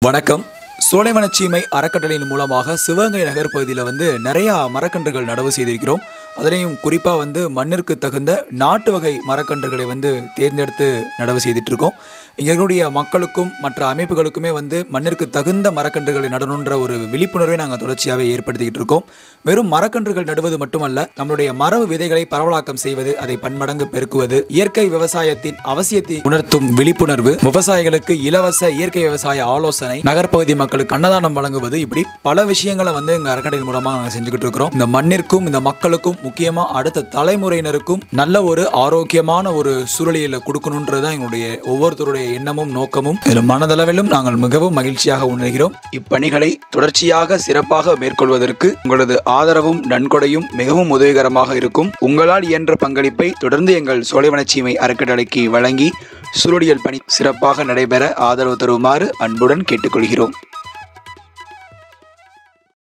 வணக்கம் சோலைவனச்சீமை அறக்கட்டளையின் மூலமாக சிவகங்கை நகர் பகுதியில் வந்து நிறையா மரக்கன்றுகள் நடவு செய்திருக்கிறோம் அதுலேயும் குறிப்பாக வந்து மண்ணிற்கு தகுந்த நாட்டு வகை மரக்கன்றுகளை வந்து தேர்ந்தெடுத்து நடவு செய்துட்டு இருக்கோம் இங்கே இருக்கக்கூடிய மக்களுக்கும் மற்ற அமைப்புகளுக்குமே வந்து மண்ணிற்கு தகுந்த மரக்கன்றுகளை நடணுன்ற ஒரு விழிப்புணர்வை நாங்கள் தொடர்ச்சியாகவே ஏற்படுத்திக்கிட்டு இருக்கோம் வெறும் மரக்கன்றுகள் நடுவது மட்டுமல்ல நம்மளுடைய மரபு விதைகளை பரவலாக்கம் செய்வது அதை பன்மடங்கு பெருக்குவது இயற்கை விவசாயத்தின் அவசியத்தை உணர்த்தும் விழிப்புணர்வு விவசாயிகளுக்கு இலவச இயற்கை விவசாய ஆலோசனை நகர்ப்பகுதி மக்களுக்கு அன்னதானம் வழங்குவது இப்படி பல விஷயங்களை வந்து எங்க அறக்கட்டளை மூலமா நாங்கள் செஞ்சுக்கிட்டு இருக்கிறோம் இந்த மண்ணிற்கும் இந்த மக்களுக்கும் முக்கியமா அடுத்த தலைமுறையினருக்கும் நல்ல ஒரு ஆரோக்கியமான ஒரு சூழலியலை கொடுக்கணுன்றதுதான் எங்களுடைய ஒவ்வொருத்தருடைய எண்ணமும் நோக்கமும் இதில் மனதளவிலும் நாங்கள் மிகவும் மகிழ்ச்சியாக உணர்கிறோம் இப்பணிகளை தொடர்ச்சியாக சிறப்பாக மேற்கொள்வதற்கு உங்களது ஆதரவும் நன்கொடையும் மிகவும் உதவிகரமாக இருக்கும் உங்களால் இயன்ற பங்களிப்பை தொடர்ந்து எங்கள் சோலைவனச்சீமை அறக்கட்டளைக்கு வழங்கி சுருளியல் பணி சிறப்பாக நடைபெற ஆதரவு தருமாறு அன்புடன் கேட்டுக்கொள்கிறோம்